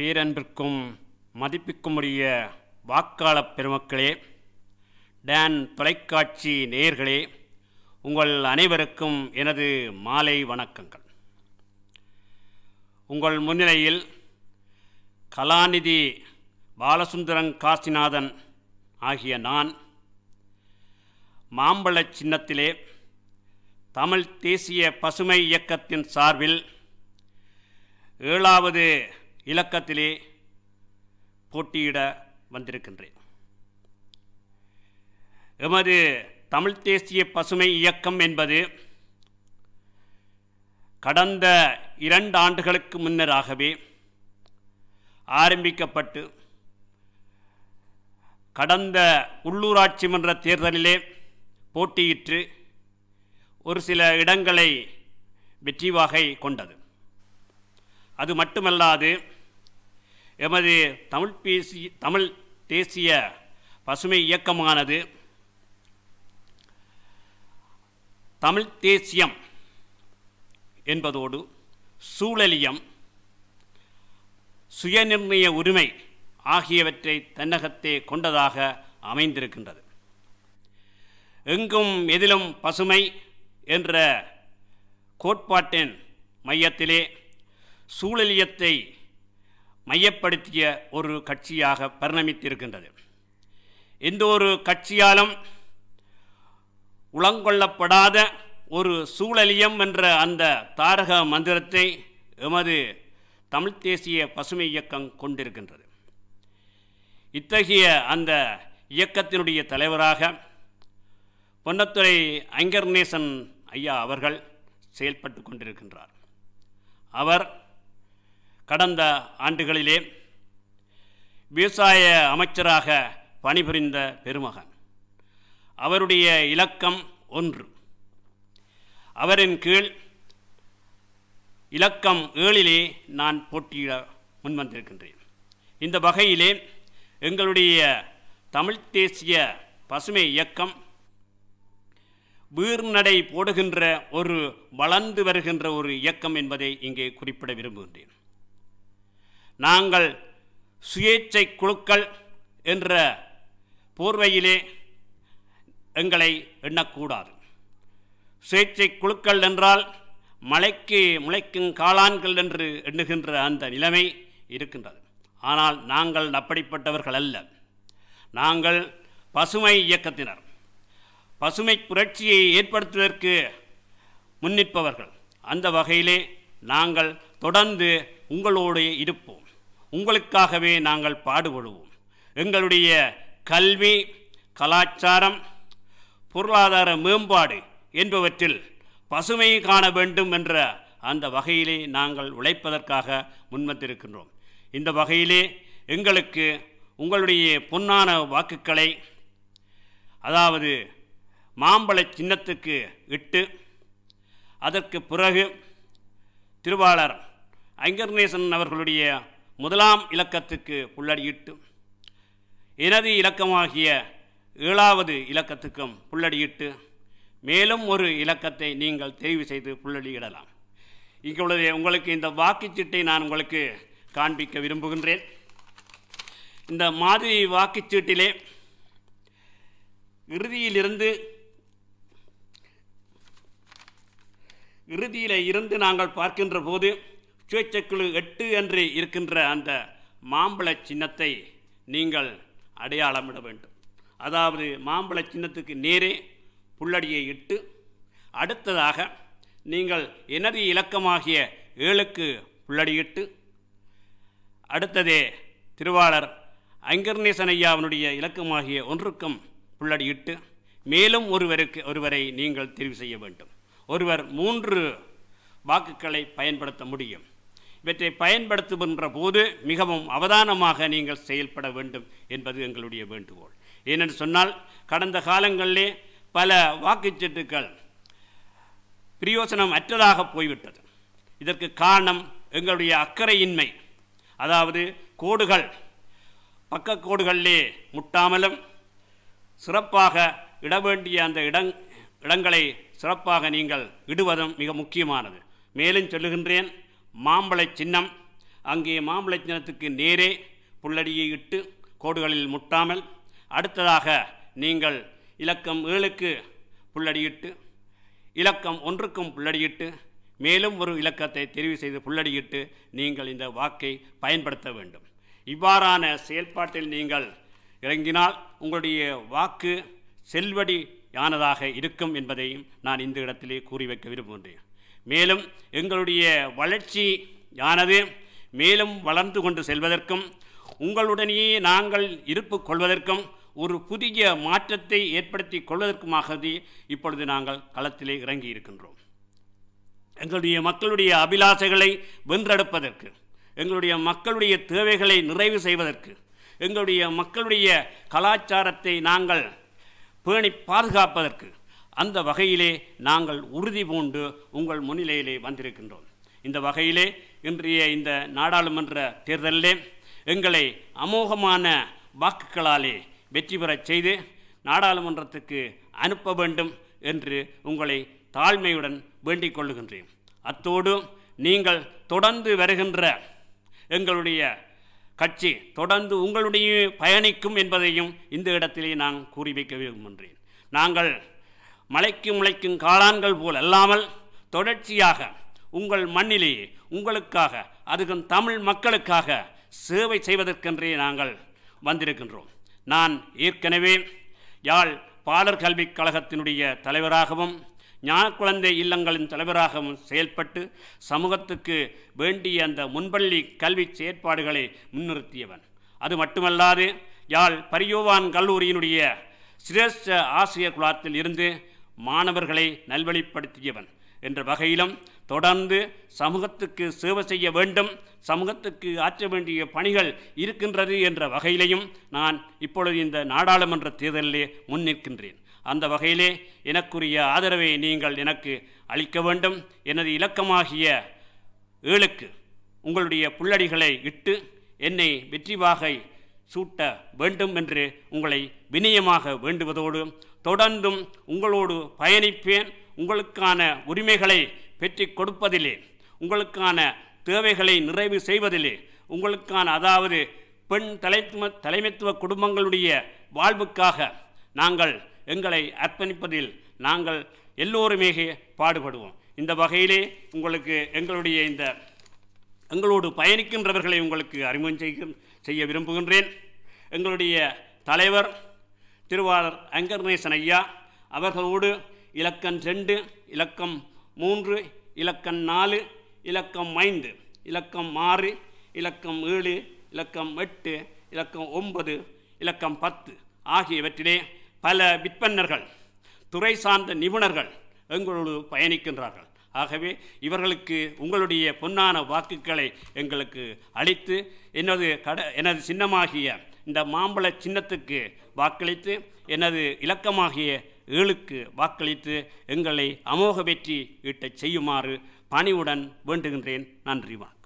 பேரன்பிற்கும் மதிப்புக்குமுடைய வாக்காளப் பெருமக்களே டான் தொலைக்காட்சி நேயர்களே உங்கள் அனைவருக்கும் எனது மாலை வணக்கங்கள் உங்கள் முன்னிலையில் கலாநிதி பாலசுந்தரன் காசிநாதன் ஆகிய நான் மாம்பழச் சின்னத்திலே தமிழ் தேசிய பசுமை இயக்கத்தின் சார்பில் ஏழாவது இலக்கத்திலே போட்டியிட வந்திருக்கின்றேன் எமது தமிழ் தேசிய பசுமை இயக்கம் என்பது கடந்த இரண்டு ஆண்டுகளுக்கு முன்னராகவே ஆரம்பிக்கப்பட்டு கடந்த உள்ளூராட்சி மன்ற தேர்தலிலே போட்டியிட்டு ஒரு சில இடங்களை வெற்றி வாகை கொண்டது அது மட்டுமல்லாது எமது தமிழ் பேசி தமிழ் தேசிய பசுமை இயக்கமானது தமிழ் தேசியம் என்பதோடு சூழலியம் சுயநிர்ணய உரிமை ஆகியவற்றை தன்னகத்தே கொண்டதாக அமைந்திருக்கின்றது எங்கும் எதிலும் பசுமை என்ற கோட்பாட்டின் மையத்திலே சூழலியத்தை மையப்படுத்திய ஒரு கட்சியாக பரிணமித்திருக்கின்றது எந்த ஒரு கட்சியாலும் உளங்கொள்ளப்படாத ஒரு சூழலியம் என்ற அந்த தாரக மந்திரத்தை எமது தமிழ்த் தேசிய பசுமை இயக்கம் கொண்டிருக்கின்றது இத்தகைய அந்த இயக்கத்தினுடைய தலைவராக பொன்னத்துறை ஐங்கர்நேசன் ஐயா அவர்கள் செயல்பட்டு கொண்டிருக்கின்றார் அவர் கடந்த ஆண்டுகளிலே விவசாய அமைச்சராக பணிபுரிந்த பெருமகன் அவருடைய இலக்கம் ஒன்று அவரின் கீழ் இலக்கம் ஏழிலே நான் போட்டியிட முன்வந்திருக்கின்றேன் இந்த வகையிலே எங்களுடைய தமிழ்த் தேசிய பசுமை இயக்கம் வீர்நடை போடுகின்ற ஒரு வளர்ந்து வருகின்ற ஒரு இயக்கம் என்பதை இங்கே குறிப்பிட விரும்புகின்றேன் நாங்கள் சுயேட்சை குழுக்கள் என்ற போர்வையிலே எங்களை எண்ணக்கூடாது சுயேட்சை குழுக்கள் என்றால் மலைக்கு முளைக்கும் காளான்கள் என்று எண்ணுகின்ற அந்த நிலைமை இருக்கின்றது ஆனால் நாங்கள் அப்படிப்பட்டவர்கள் அல்ல நாங்கள் பசுமை இயக்கத்தினர் பசுமை புரட்சியை ஏற்படுத்துவதற்கு முன்னிற்பவர்கள் அந்த வகையிலே நாங்கள் தொடர்ந்து உங்களோடு இருப்போம் உங்களுக்காகவே நாங்கள் பாடுபடுவோம் எங்களுடைய கல்வி கலாச்சாரம் பொருளாதார மேம்பாடு என்பவற்றில் பசுமை காண வேண்டும் என்ற அந்த வகையிலே நாங்கள் உழைப்பதற்காக முன்வந்திருக்கின்றோம் இந்த வகையிலே எங்களுக்கு உங்களுடைய பொன்னான வாக்குகளை அதாவது மாம்பழ சின்னத்துக்கு இட்டு அதற்கு பிறகு திருவாளர் ஐங்கர்நேசன் அவர்களுடைய முதலாம் இலக்கத்துக்கு புள்ளடியிட்டு எனது இலக்கமாகிய ஏழாவது இலக்கத்துக்கும் புள்ளடியிட்டு மேலும் ஒரு இலக்கத்தை நீங்கள் தெரிவு செய்து புள்ளடியிடலாம் இங்குள்ளது உங்களுக்கு இந்த வாக்குச்சீட்டை நான் உங்களுக்கு காண்பிக்க விரும்புகின்றேன் இந்த மாதிரி வாக்குச்சீட்டிலே இறுதியிலிருந்து இறுதியில் இருந்து நாங்கள் பார்க்கின்ற போது சுயேட்சைக்குழு எட்டு என்று இருக்கின்ற அந்த மாம்பழ சின்னத்தை நீங்கள் அடையாளமிட வேண்டும் அதாவது மாம்பழ சின்னத்துக்கு நேரே புள்ளடியை இட்டு அடுத்ததாக நீங்கள் எனது இலக்கமாகிய ஏழுக்கு புள்ளடியிட்டு அடுத்ததே திருவாளர் ஐங்கர்நேசன் ஐயாவினுடைய இலக்கமாகிய ஒன்றுக்கும் புள்ளடியிட்டு மேலும் ஒருவருக்கு ஒருவரை நீங்கள் தெரிவு செய்ய வேண்டும் ஒருவர் மூன்று வாக்குகளை பயன்படுத்த முடியும் இவற்றை பயன்படுத்துகின்ற போது மிகவும் அவதானமாக நீங்கள் செயல்பட வேண்டும் என்பது எங்களுடைய வேண்டுகோள் ஏனென்று சொன்னால் கடந்த காலங்களிலே பல வாக்குச்சீட்டுகள் பிரயோசனம் அற்றதாக போய்விட்டது இதற்கு காரணம் எங்களுடைய அக்கறையின்மை அதாவது கோடுகள் பக்க கோடுகளிலே முட்டாமலும் சிறப்பாக இட வேண்டிய அந்த இடங் இடங்களை சிறப்பாக நீங்கள் இடுவதும் மிக முக்கியமானது மேலும் சொல்லுகின்றேன் மாம்பழ சின்னம் அங்கே மாம்பழச்சின்னத்துக்கு நேரே புள்ளடியை இட்டு கோடுகளில் முட்டாமல் அடுத்ததாக நீங்கள் இலக்கம் ஏழுக்கு புள்ளடியிட்டு இலக்கம் ஒன்றுக்கும் புள்ளடியிட்டு மேலும் ஒரு இலக்கத்தை தெரிவு செய்து புள்ளடியிட்டு நீங்கள் இந்த வாக்கை பயன்படுத்த வேண்டும் இவ்வாறான செயல்பாட்டில் நீங்கள் இறங்கினால் உங்களுடைய வாக்கு செல்வடியானதாக இருக்கும் என்பதையும் நான் இந்த இடத்திலே கூறி வைக்க விரும்புகின்றேன் மேலும் எங்களுடைய வளர்ச்சி யானது மேலும் வளர்ந்து கொண்டு செல்வதற்கும் உங்களுடனேயே நாங்கள் இருப்பு கொள்வதற்கும் ஒரு புதிய மாற்றத்தை ஏற்படுத்தி கொள்வதற்குமாகவே இப்பொழுது நாங்கள் களத்திலே இறங்கி இருக்கின்றோம் எங்களுடைய மக்களுடைய அபிலாசைகளை வென்றெடுப்பதற்கு எங்களுடைய மக்களுடைய தேவைகளை நிறைவு செய்வதற்கு எங்களுடைய மக்களுடைய கலாச்சாரத்தை நாங்கள் பேணி பாதுகாப்பதற்கு அந்த வகையிலே நாங்கள் உறுதி பூண்டு உங்கள் முன்னிலையிலே வந்திருக்கின்றோம் இந்த வகையிலே இன்றைய இந்த நாடாளுமன்ற தேர்தலிலே எங்களை அமோகமான வாக்குகளாலே வெற்றி பெறச் செய்து நாடாளுமன்றத்துக்கு அனுப்ப வேண்டும் என்று உங்களை தாழ்மையுடன் வேண்டிக் கொள்ளுகின்றேன் அத்தோடு நீங்கள் தொடர்ந்து வருகின்ற எங்களுடைய கட்சி தொடர்ந்து உங்களுடைய பயணிக்கும் என்பதையும் இந்த இடத்திலே நான் கூறி வைக்க விரும்புகின்றேன் நாங்கள் மலைக்கும் முளைக்கும் காளான்கள் போல் அல்லாமல் தொடர்ச்சியாக உங்கள் மண்ணிலேயே உங்களுக்காக அதுக்கும் தமிழ் மக்களுக்காக சேவை செய்வதற்கென்றே நாங்கள் வந்திருக்கின்றோம் நான் ஏற்கனவே யாழ் பாலர் கல்விக் கழகத்தினுடைய தலைவராகவும் ஞானக்குழந்தை இல்லங்களின் தலைவராகவும் செயல்பட்டு சமூகத்துக்கு வேண்டிய அந்த முன்பள்ளி கல்வி செயற்பாடுகளை முன்னிறுத்தியவன் அது மட்டுமல்லாது யாழ் பரியோவான் கல்லூரியினுடைய சிரேஷ்ட ஆசிரியர் குழாத்தில் இருந்து மாணவர்களை நல்வழிப்படுத்தியவன் என்ற வகையிலும் தொடர்ந்து சமூகத்துக்கு சேவை செய்ய வேண்டும் சமூகத்துக்கு ஆற்ற வேண்டிய பணிகள் இருக்கின்றது என்ற வகையிலையும் நான் இப்பொழுது இந்த நாடாளுமன்ற தேர்தலிலே முன்னிற்கின்றேன் அந்த வகையிலே எனக்குரிய ஆதரவை நீங்கள் எனக்கு அளிக்க வேண்டும் எனது இலக்கமாகிய ஏழுக்கு உங்களுடைய புள்ளடிகளை இட்டு என்னை வெற்றி வாகை சூட்ட வேண்டும் என்று உங்களை வினயமாக வேண்டுவதோடு தொடர்ந்தும் உங்களோடு பயணிப்பேன் உங்களுக்கான உரிமைகளை பெற்றி கொடுப்பதிலே உங்களுக்கான தேவைகளை நிறைவு செய்வதிலே உங்களுக்கான அதாவது பெண் தலைத்துவ தலைமைத்துவ குடும்பங்களுடைய வாழ்வுக்காக நாங்கள் எங்களை அர்ப்பணிப்பதில் நாங்கள் எல்லோருமே பாடுபடுவோம் இந்த வகையிலே உங்களுக்கு எங்களுடைய இந்த எங்களோடு பயணிக்கின்றவர்களை உங்களுக்கு அறிமுகம் செய்ய செய்ய விரும்புகின்றேன் எங்களுடைய தலைவர் திருவாளர் அங்கர்நேசன் ஐயா அவர்களோடு இலக்கம் ரெண்டு இலக்கம் மூன்று இலக்கம் நாலு இலக்கம் ஐந்து இலக்கம் ஆறு இலக்கம் ஏழு இலக்கம் எட்டு இலக்கம் ஒன்பது இலக்கம் பத்து ஆகியவற்றிலே பல விற்பன்னர்கள் துறை சார்ந்த நிபுணர்கள் எங்களோடு பயணிக்கின்றார்கள் ஆகவே இவர்களுக்கு உங்களுடைய பொன்னான வாக்குகளை எங்களுக்கு அளித்து எனது கட எனது சின்னமாகிய இந்த மாம்பழ சின்னத்துக்கு வாக்களித்து எனது இலக்கமாகிய ஏழுக்கு வாக்களித்து எங்களை அமோக வெற்றி ஈட்டச் செய்யுமாறு பணிவுடன் வேண்டுகின்றேன் நன்றிவான்